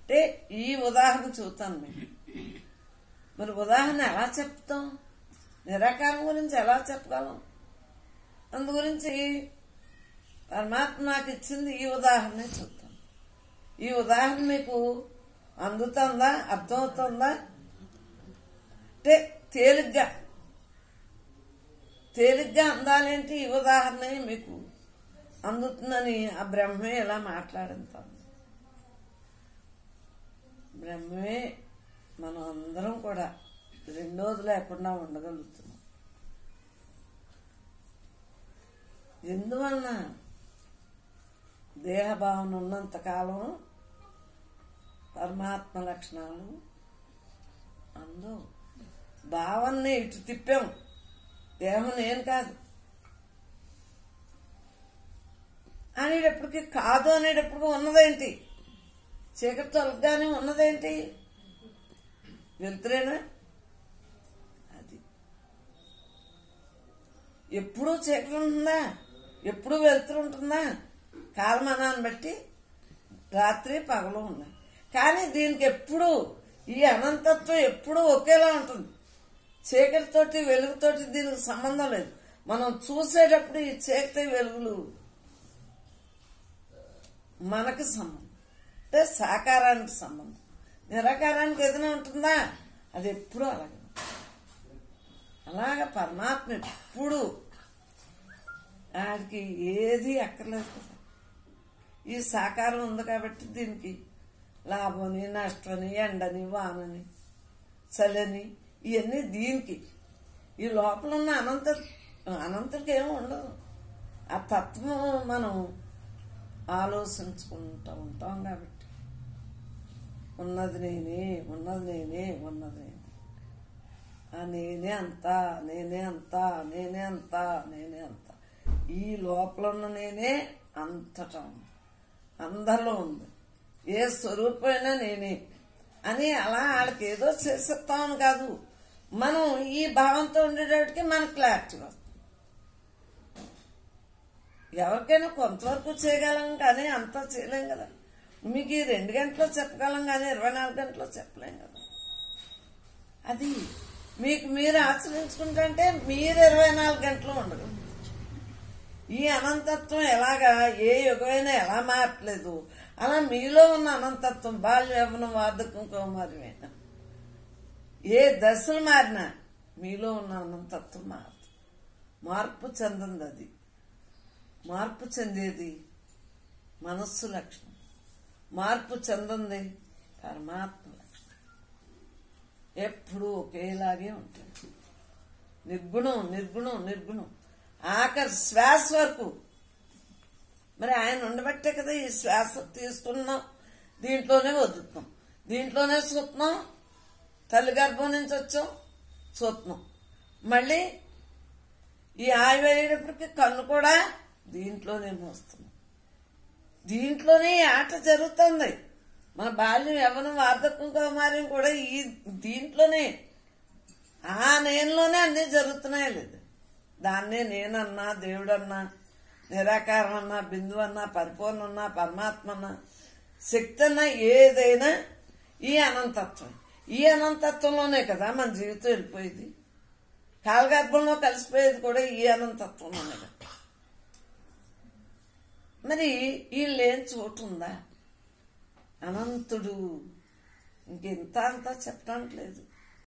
అంటే ఈ ఉదాహరణ చూస్తాను మీకు మరి ఉదాహరణ ఎలా చెప్తాం నిరాకారం గురించి ఎలా చెప్పగలం అందు గురించి పరమాత్మ నాకు ఇచ్చింది ఈ ఉదాహరణ చూద్దాం ఈ ఉదాహరణ మీకు అందుతుందా అర్థమవుతుందా అంటే తేలిగ్గా తేలిగ్గా అందాలేంటి ఈ ఉదాహరణ మీకు అందుతుందని ఆ బ్రహ్మే ఇలా మాట్లాడంతాం బ్రహ్మే మనం అందరం కూడా రెండోది లేకుండా ఉండగలుగుతున్నాం ఎందువలన దేహభావన ఉన్నంతకాలం పరమాత్మ లక్షణాలు అందు భావన్ని ఇటు తిప్పాం దేహం నేను కాదు అనేటప్పటికి కాదు అనేటప్పటికి ఉన్నదేంటి చీకటి తొలగానే ఉన్నదేంటి వెళ్తురేనా అది ఎప్పుడూ చీకటి ఉంటుందా ఎప్పుడూ వెళ్తురు ఉంటుందా కాలమానాన్ని బట్టి రాత్రి పగలు ఉన్నాయి కానీ దీనికి ఎప్పుడు ఈ అనంతత్వం ఎప్పుడూ ఒకేలా ఉంటుంది చీకటితోటి వెలుగుతోటి దీనికి సంబంధం లేదు మనం చూసేటప్పుడు ఈ చీకటి వెలుగులు మనకు సంబంధం అంటే సాకారానికి సంబంధం నిరాకారానికి ఏదైనా ఉంటుందా అది ఎప్పుడూ అలాగే అలాగ పరమాత్మ ఎప్పుడు ఆడికి ఏది అక్కర్లేదు కదా ఈ సాకారం ఉంది కాబట్టి దీనికి లాభమని నష్టమని ఎండని వానని చలని ఇవన్నీ దీనికి ఈ లోపల ఉన్న అనంత అనంతకి ఏమి ఉండదు ఆ తత్వం మనం ఆలోచించుకుంటూ ఉంటాం కాబట్టి ఉన్నది నేనే ఉన్నది నేనే ఉన్నది నేనే ఆ నేనే అంతా నేనే అంతా నేనే అంతా నేనే అంతా ఈ లోపల ఉన్న నేనే అంతటా ఉంది అందరిలో ఉంది ఏ స్వరూపమైనా నేనే అని అలా వాళ్ళకి ఏదో చేసేస్తామని కాదు మనం ఈ భావంతో ఉండేటప్పటికి మనకు క్లారిటీ వస్తుంది ఎవరికైనా కొంతవరకు చేయగలం కానీ అంతా చేయలేం కదా మీకు ఈ రెండు గంటలో చెప్పగలం కానీ ఇరవై నాలుగు గంటలో చెప్పలేం కదా అది మీకు మీరు ఆచరించుకుంటుంటే మీరు ఇరవై నాలుగు గంటలు ఉండదు ఈ అనంతత్వం ఎలాగా ఏ యుగమైనా ఎలా మారట్లేదు అలా మీలో ఉన్న అనంతత్వం బాల్య యవ్వనం వార్ధకం కౌమార్యమైన ఏ దశలు మారినా మీలో ఉన్న అనంతత్వం మారదు మార్పు చెందంది అది మార్పు చెందేది మనస్సు లక్షణం మార్పు చెందంది పరమాత్మ లక్షణం ఎప్పుడూ ఒకేలాగే ఉంటుంది నిర్గుణం నిర్గుణం నిర్గుణం ఆఖరి శ్వాస వరకు మరి ఆయన ఉండబట్టే కదా ఈ శ్వాస తీసుకున్నాం దీంట్లోనే వదులుతున్నాం దీంట్లోనే చూస్తున్నాం తల్లి గర్భం నుంచి వచ్చాం చూస్తున్నాం మళ్ళీ ఈ ఆయువు అయ్యేటప్పటికి కన్ను కూడా దీంట్లోనే మోస్తున్నాం దీంట్లోనే ఈ ఆట జరుగుతుంది మన బాల్యం యవ్వనం వార్ధకం కౌమార్యం కూడా ఈ దీంట్లోనే ఆ నేనులోనే అన్నీ జరుగుతున్నాయి లేదు దాన్నే నేనన్నా దేవుడన్నా నిరాకారం అన్నా బిందువు అన్నా పరిపూర్ణ అన్నా పరమాత్మ అన్నా శక్తి అన్నా ఏదైనా ఈ అనంతత్వం ఈ అనంతత్వంలోనే కదా మన జీవితం వెళ్ళిపోయేది కాలగర్భంలో కలిసిపోయేది కూడా ఈ అనంతత్వంలోనే కదా మరి వీళ్ళు ఏం చోటు ఉందా అనంతుడు ఇంకెంత అంతా చెప్పడానికి లేదు